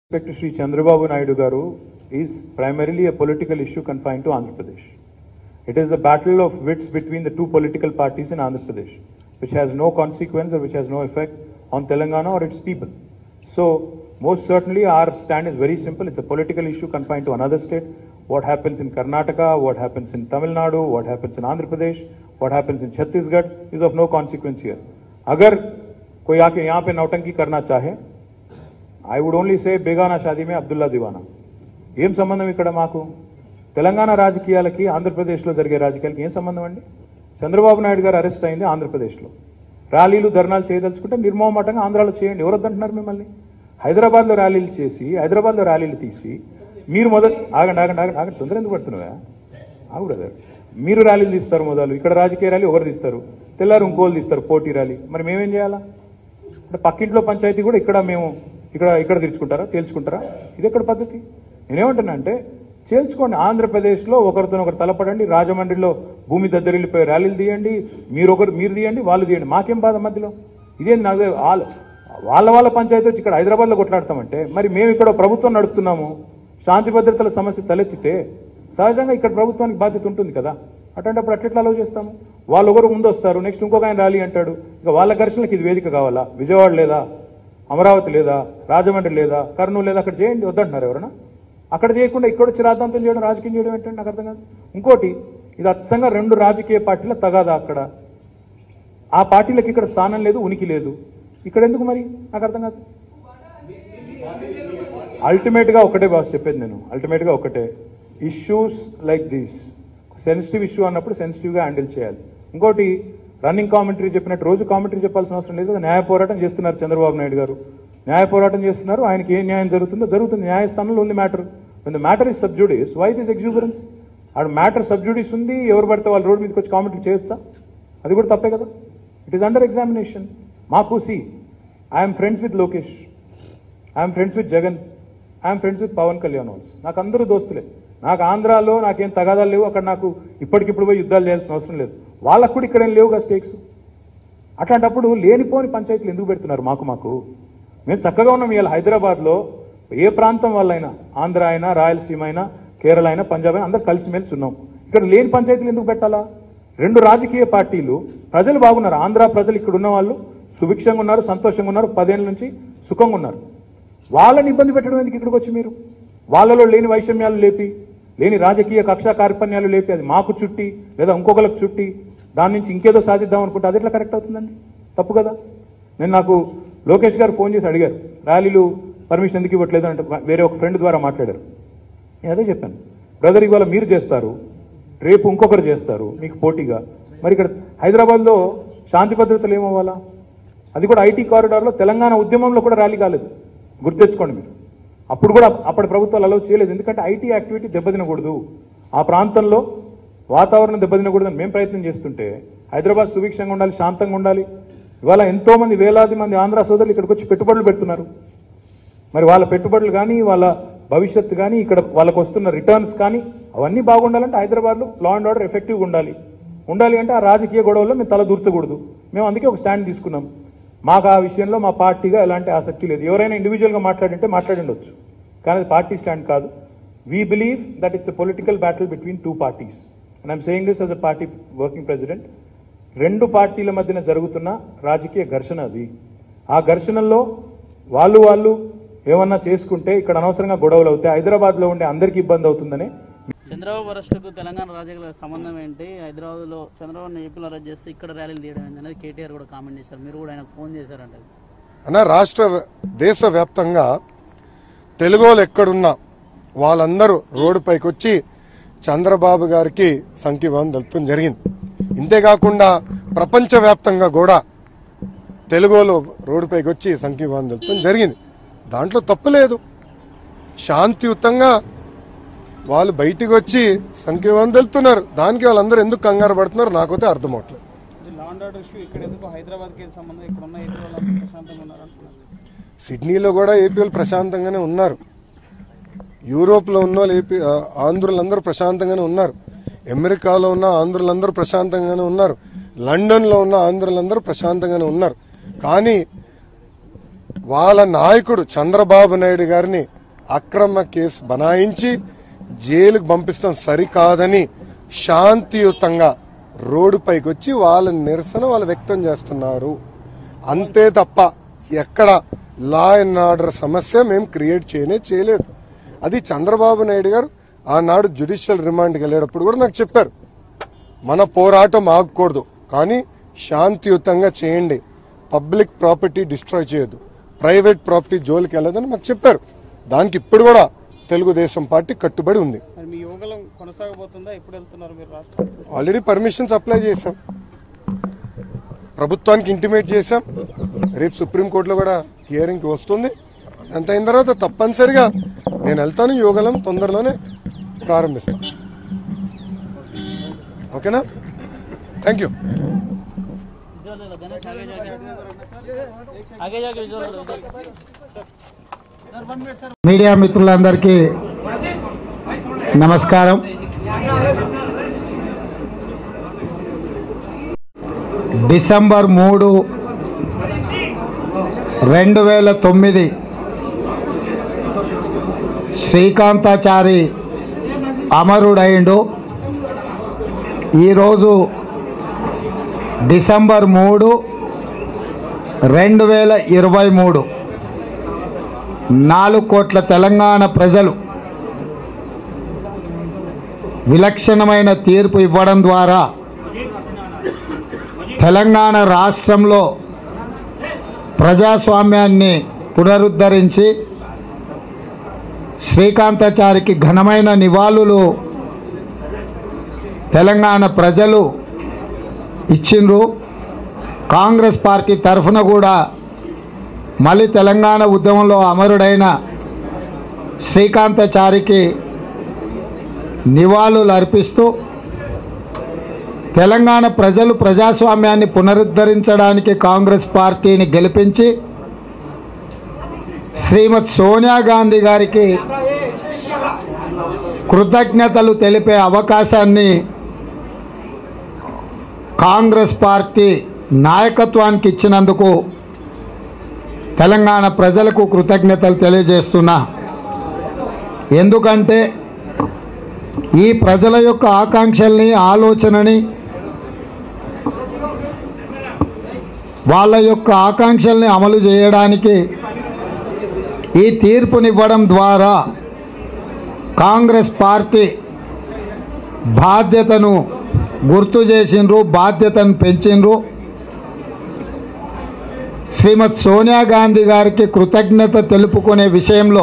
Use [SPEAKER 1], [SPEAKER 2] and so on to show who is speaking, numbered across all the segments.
[SPEAKER 1] respect to Sri Chandrababu Naidu Garu is primarily a political issue confined to Andhra Pradesh. It is a battle of wits between the two political parties in Andhra Pradesh, which has no consequence or which has no effect on Telangana or its people. So, most certainly our stand is very simple. It's a political issue confined to another state. What happens in Karnataka, what happens in Tamil Nadu, what happens in Andhra Pradesh, what happens in Chhattisgarh is of no consequence here. अगर कोई आके यहाँ पे नौटंकी करना चाहे I would only say బేగానా షాదీ మే అబ్దుల్లా దివానా ఏం సంబంధం ఇక్కడ మాకు తెలంగాణ రాజకీయాలకి ఆంధ్రప్రదేశ్లో జరిగే రాజకీయాలకి ఏం సంబంధం అండి చంద్రబాబు నాయుడు గారు అరెస్ట్ అయింది ఆంధ్రప్రదేశ్లో ర్యాలీలు ధర్నాలు చేయదలుచుకుంటే నిర్మోహమాటంగా ఆంధ్రాలో చేయండి ఎవరు వద్దంటున్నారు మిమ్మల్ని హైదరాబాద్లో ర్యాలీలు చేసి హైదరాబాద్లో ర్యాలీలు తీసి మీరు మొదలు ఆగండి ఆగండి ఆగండి ఆగండి తొందర ఎందుకు పడుతున్నావా ఆగు బ్రదర్ మీరు ర్యాలీలు తీస్తారు మొదలు ఇక్కడ రాజకీయ ర్యాలీ ఒకరు తీస్తారు తెల్లారు ఇంకోళ్ళు తీస్తారు పోటీ ర్యాలీ మరి మేమేం చేయాలా అంటే పక్కింట్లో పంచాయతీ కూడా ఇక్కడ మేము ఇక్కడ ఇక్కడ తీర్చుకుంటారా తేల్చుకుంటారా ఇది ఎక్కడ పద్ధతి నేనేమంటున్నా అంటే చేల్చుకోండి ఆంధ్రప్రదేశ్లో ఒకరితో ఒకరు తలపడండి రాజమండ్రిలో భూమి దద్దరిల్లిపోయి ర్యాలీలు తీయండి మీరు ఒకరు మీరు తీయండి వాళ్ళు తీయండి మాకేం బాధ మధ్యలో ఇదేంటి నాకు వాళ్ళ వాళ్ళ వాళ్ళ పంచాయతీ వచ్చి ఇక్కడ హైదరాబాద్లో కొట్లాడతామంటే మరి మేము ఇక్కడ ప్రభుత్వం నడుపుతున్నాము శాంతి భద్రతల సమస్య తలెత్తితే సహజంగా ఇక్కడ ప్రభుత్వానికి బాధ్యత ఉంటుంది కదా అటువంటిప్పుడు అట్లెట్లా అలవ్ చేస్తాము వాళ్ళు ఒకరు ముందు వస్తారు నెక్స్ట్ ఇంకొక ఆయన ర్యాలీ అంటాడు ఇక వాళ్ళ ఘర్షణలకు ఇది వేదిక కావాలా విజయవాడ లేదా అమరావతి లేదా రాజమండ్రి లేదా కర్నూలు లేదా అక్కడ చేయండి వద్దంటున్నారు ఎవరైనా అక్కడ చేయకుండా ఇక్కడ వచ్చి రాద్ధాంతం చేయడం రాజకీయం చేయడం ఏంటంటే నాకు అర్థం కాదు ఇంకోటి ఇది అచ్చంగా రెండు రాజకీయ పార్టీల తగాదా అక్కడ ఆ పార్టీలకు ఇక్కడ స్థానం లేదు ఉనికి లేదు ఇక్కడ ఎందుకు మరి నాకు అర్థం కాదు అల్టిమేట్ గా ఒకటే బాస్ చెప్పేది నేను అల్టిమేట్ గా ఒకటే issues like these sensitive issue అన్నప్పుడు సెన్సిటివ్ గా హ్యాండిల్ చేయాలి ఇంకోటి రన్నింగ్ కామెంటరీ చెప్పినట్టు రోజు కామెంటరీ చెప్పాల్సిన అవసరం లేదు న్యాయ పోరాటం చేస్తున్నారు చంద్రబాబు నాయుడు గారు న్యాయ పోరాటం చేస్తున్నారు ఆయనకి ఏ న్యాయం జరుగుతుందో జరుగుతుంది న్యాయస్థానంలో ఉంది matter the matter is sub judice why this exuberance ఆడ మ్యాటర్ సబ్జుడీస్ ఉంది ఎవరు పడితే వాళ్ళు రోడ్డు మీదకి వచ్చి కామెంటరీ చేయొచ్చా అది కూడా తప్పే కదా ఇట్ ఈస్ అండర్ ఎగ్జామినేషన్ మాకు see I'm friends with Lokesh I'm friends with Jagan I'm friends with Pawan Kalyan also నాకు అందరూ దోస్తులే నాకు ఆంధ్రాలో నాకేం తగాదాలు లేవు అక్కడ నాకు ఇప్పటికిప్పుడు పోయి యుద్ధాలు చేయాల్సిన అవసరం లేదు వాళ్ళకు కూడా ఇక్కడ ఏం లేవుగా స్టేక్స్ అట్లాంటప్పుడు లేనిపోని పంచాయతీలు ఎందుకు పెడుతున్నారు మాకు మాకు మేము చక్కగా ఉన్నాం ఇవాళ హైదరాబాద్లో ఏ ప్రాంతం వాళ్ళైనా ఆంధ్ర అయినా రాయలసీమ అయినా కేరళ అయినా పంజాబ్ అయినా అందరూ కలిసిమెలిసి ఉన్నాం ఇక్కడ లేని పంచాయతీలు ఎందుకు పెట్టాలా రెండు రాజకీయ పార్టీలు ప్రజలు బాగున్నారు ఆంధ్ర ప్రజలు ఇక్కడ ఉన్న వాళ్ళు సుభిక్షంగా ఉన్నారు సంతోషంగా ఉన్నారు పదేళ్ళ నుంచి సుఖంగా ఉన్నారు వాళ్ళని ఇబ్బంది పెట్టడం ఎందుకు ఇక్కడికి వచ్చి మీరు వాళ్ళలో లేని వైషమ్యాలు లేపి లేని రాజకీయ కక్షా కార్పణ్యాలు లేపి అది మాకు చుట్టి లేదా ఇంకొకరికి చుట్టి దాని నుంచి ఇంకేదో సాధిద్దాం అనుకుంటే అది ఎట్లా కరెక్ట్ అవుతుందండి తప్పు కదా నేను నాకు లోకేష్ గారు ఫోన్ చేసి అడిగారు ర్యాలీలు పర్మిషన్ ఎందుకు ఇవ్వట్లేదు అంటే వేరే ఒక ఫ్రెండ్ ద్వారా మాట్లాడారు నేను అదే చెప్పాను బ్రదర్ ఇవాళ మీరు చేస్తారు రేపు ఇంకొకరు చేస్తారు మీకు పోటీగా మరి ఇక్కడ హైదరాబాద్లో శాంతి భద్రతలు ఏమవ్వాలా అది కూడా ఐటీ కారిడార్లో తెలంగాణ ఉద్యమంలో కూడా ర్యాలీ కాలేదు గుర్తెచ్చుకోండి మీరు అప్పుడు కూడా అప్పటి ప్రభుత్వాలు అలౌ చేయలేదు ఎందుకంటే ఐటీ యాక్టివిటీ దెబ్బతినకూడదు ఆ ప్రాంతంలో వాతావరణం దెబ్బతినకూడదని మేము ప్రయత్నం చేస్తుంటే హైదరాబాద్ సుభిక్షంగా ఉండాలి శాంతంగా ఉండాలి ఇవాళ ఎంతో మంది వేలాది మంది ఆంధ్ర సోదరులు ఇక్కడికి వచ్చి పెట్టుబడులు పెడుతున్నారు మరి వాళ్ళ పెట్టుబడులు కానీ వాళ్ళ భవిష్యత్తు కానీ ఇక్కడ వాళ్ళకు వస్తున్న రిటర్న్స్ కానీ అవన్నీ బాగుండాలంటే హైదరాబాద్లో లా అండ్ ఆర్డర్ ఎఫెక్టివ్గా ఉండాలి ఉండాలి అంటే ఆ రాజకీయ గొడవల్లో మేము తల దూర్చకూడదు మేము అందుకే ఒక స్టాండ్ తీసుకున్నాం మాకు ఆ విషయంలో మా పార్టీగా ఎలాంటి ఆసక్తి లేదు ఎవరైనా ఇండివిజువల్గా మాట్లాడింటే మాట్లాడిండొచ్చు కానీ అది పార్టీ స్టాండ్ కాదు we believe that it's a political battle between two parties and I'm saying this as a party working president రెండు పార్టీల మధ్యన జరుగుతున్న రాజకీయ ఘర్షణ అది ఆ ఘర్షణల్లో వాళ్ళు వాళ్ళు ఏమన్నా చేసుకుంటే ఇక్కడ అనవసరంగా గొడవలు అవుతాయి హైదరాబాద్లో ఉండే అందరికీ ఇబ్బంది అవుతుందని
[SPEAKER 2] చంద్రబాబు అరెస్టుకు తెలంగాణ రాజకీయాల సంబంధం ఏంటి హైదరాబాద్లో చంద్రబాబు ఏపీలో అరెస్ట్ చేస్తే ఇక్కడ ర్యాలీలు తీయడం ఏంటి అనేది కేటీఆర్ కూడా కామెంట్ చేశారు మీరు కూడా ఆయనకు ఫోన్ చేశారంట
[SPEAKER 3] అన్న రాష్ట్ర దేశవ్యాప్తంగా తెలుగు వాళ్ళు ఎక్కడున్నా వాళ్ళందరూ రోడ్డుపైకి వచ్చి చంద్రబాబు గారికి సంఖ్యభావం తెలుపడం జరిగింది ఇంతేకాకుండా ప్రపంచవ్యాప్తంగా కూడా తెలుగులో రోడ్డుపైకి వచ్చి సంఖ్యభావం తెలుపడం జరిగింది దాంట్లో తప్పు లేదు శాంతియుతంగా వాళ్ళు బయటికి వచ్చి సంఖ్యభావం తెలుపుతున్నారు దానికి వాళ్ళందరూ ఎందుకు కంగారు పడుతున్నారు నాకైతే అర్థం అవట్లేదు
[SPEAKER 4] లా అండ్ ఆర్డర్ ఇష్యూ ఇక్కడ ఎందుకు హైదరాబాద్ కి సంబంధం ఇక్కడ ఉన్న ఏపీ వాళ్ళు ప్రశాంతంగా ఉన్నారు అంటున్నారు
[SPEAKER 3] సిడ్నీలో కూడా ఏపీ వాళ్ళు ప్రశాంతంగానే ఉన్నారు యూరోప్లో ఉన్న వాళ్ళు ఏపీ ఆ, ఆంధ్రులందరూ ప్రశాంతంగానే ఉన్నారు అమెరికాలో ఉన్న ఆంధ్రులందరూ ప్రశాంతంగానే ఉన్నారు లండన్లో ఉన్న ఆంధ్రులందరూ ప్రశాంతంగానే ఉన్నారు కానీ వాళ్ళ నాయకుడు చంద్రబాబు నాయుడు గారిని అక్రమ కేసు బనాయించి జైలుకు పంపిస్తాం సరికాదని శాంతియుతంగా రోడ్డుపైకి వచ్చి వాళ్ళ నిరసన వాళ్ళు వ్యక్తం చేస్తున్నారు అంతే తప్ప ఎక్కడ లా అండ్ ఆర్డర్ సమస్య మేము క్రియేట్ చేయనే చేయలేదు అది చంద్రబాబు నాయుడు గారు ఆనాడు జ్యుడిషియల్ రిమాండ్కి వెళ్ళేటప్పుడు కూడా నాకు చెప్పారు మన పోరాటం ఆగకూడదు కానీ శాంతియుతంగా చేయండి పబ్లిక్ ప్రాపర్టీ డిస్ట్రాయ్ చేయొద్దు ప్రైవేట్ ప్రాపర్టీ జోలికి వెళ్ళదని మాకు చెప్పారు దానికి ఇప్పుడు కూడా తెలుగుదేశం పార్టీ కట్టుబడి ఉంది
[SPEAKER 4] మరి మీ యోగలం కొనసాగబోతుందా ఎప్పుడు వెళ్తున్నారు మీరు రాష్ట్రం
[SPEAKER 3] ఆల్రెడీ పర్మిషన్స్ అప్లై చేశాం ప్రభుత్వానికి ఇంటిమేట్ చేశాం రేపు సుప్రీంకోర్టులో కూడా హియరింగ్కి వస్తుంది అంత అయిన తర్వాత తప్పనిసరిగా నేను వెళ్తాను యోగలం తొందరలోనే ప్రారంభిస్తాను ఓకేనా థ్యాంక్ యూ
[SPEAKER 2] विजुअल लगा ना आगे जाके आगे जाके विजुअल
[SPEAKER 5] మీడియా మిత్రులందరికీ నమస్కారం డిసెంబర్ మూడు రెండు వేల తొమ్మిది శ్రీకాంతాచారి అమరుడైండు ఈరోజు డిసెంబర్ మూడు రెండు వేల ఇరవై మూడు నాలుగు కోట్ల తెలంగాణ ప్రజలు విలక్షణమైన తీర్పు ఇవ్వడం ద్వారా తెలంగాణ రాష్ట్రంలో ప్రజాస్వామ్యాన్ని పునరుద్ధరించి శ్రీకాంతాచారికి ఘనమైన నివాళులు తెలంగాణ ప్రజలు ఇచ్చిండ్రు కాంగ్రెస్ పార్టీ తరఫున కూడా మళ్ళీ తెలంగాణ ఉద్యమంలో అమరుడైన శ్రీకాంతాచారికి నివాళులు అర్పిస్తూ తెలంగాణ ప్రజలు ప్రజాస్వామ్యాన్ని పునరుద్ధరించడానికి కాంగ్రెస్ పార్టీని గెలిపించి శ్రీమతి సోనియా గాంధీ గారికి కృతజ్ఞతలు తెలిపే అవకాశాన్ని కాంగ్రెస్ పార్టీ నాయకత్వానికి ఇచ్చినందుకు తెలంగాణ ప్రజలకు కృతజ్ఞతలు తెలియజేస్తున్నా ఎందుకంటే ఈ ప్రజల యొక్క ఆకాంక్షల్ని ఆలోచనని వాళ్ళ యొక్క ఆకాంక్షల్ని అమలు చేయడానికి ఈ తీర్పునివ్వడం ద్వారా కాంగ్రెస్ పార్టీ బాధ్యతను గుర్తు చేసిండ్రు బాధ్యతను పెంచిండ్రు శ్రీమతి సోనియా గాంధీ గారికి కృతజ్ఞత తెలుపుకునే విషయంలో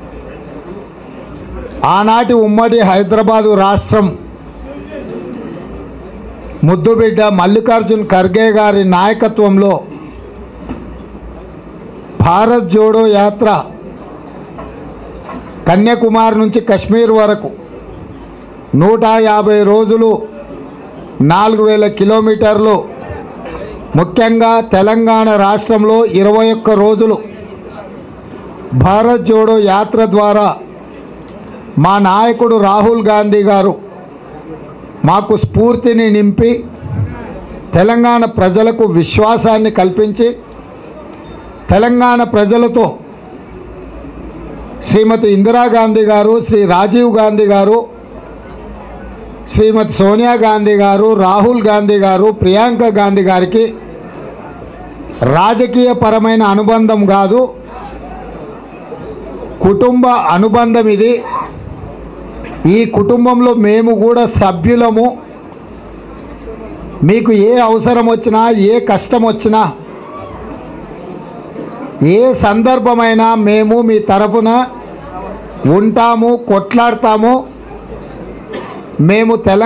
[SPEAKER 5] ఆనాటి ఉమ్మడి హైదరాబాదు రాష్ట్రం ముద్దుబిడ్డ మల్లికార్జున్ ఖర్గే గారి నాయకత్వంలో భారత్ జోడో యాత్ర కన్యాకుమారి నుంచి కశ్మీర్ వరకు నూట యాభై రోజులు నాలుగు వేల కిలోమీటర్లు ముఖ్యంగా తెలంగాణ రాష్ట్రంలో ఇరవై ఒక్క రోజులు భారత్ జోడో యాత్ర ద్వారా మా నాయకుడు రాహుల్ గాంధీ గారు మాకు స్ఫూర్తిని నింపి తెలంగాణ ప్రజలకు విశ్వాసాన్ని కల్పించి తెలంగాణ ప్రజలతో శ్రీమతి ఇందిరాగాంధీ గారు శ్రీ రాజీవ్ గాంధీ గారు శ్రీమతి సోనియా గాంధీ గారు రాహుల్ గాంధీ గారు ప్రియాంక గాంధీ గారికి రాజకీయ పరమైన అనుబంధం కాదు కుటుంబ అనుబంధం ఇది ఈ కుటుంబంలో మేము కూడా సభ్యులము మీకు ఏ అవసరం వచ్చినా ఏ కష్టం వచ్చినా ఏ సందర్భమైనా మేము మీ తరఫున ఉంటాము కొట్లాడతాము మేము తెలంగాణ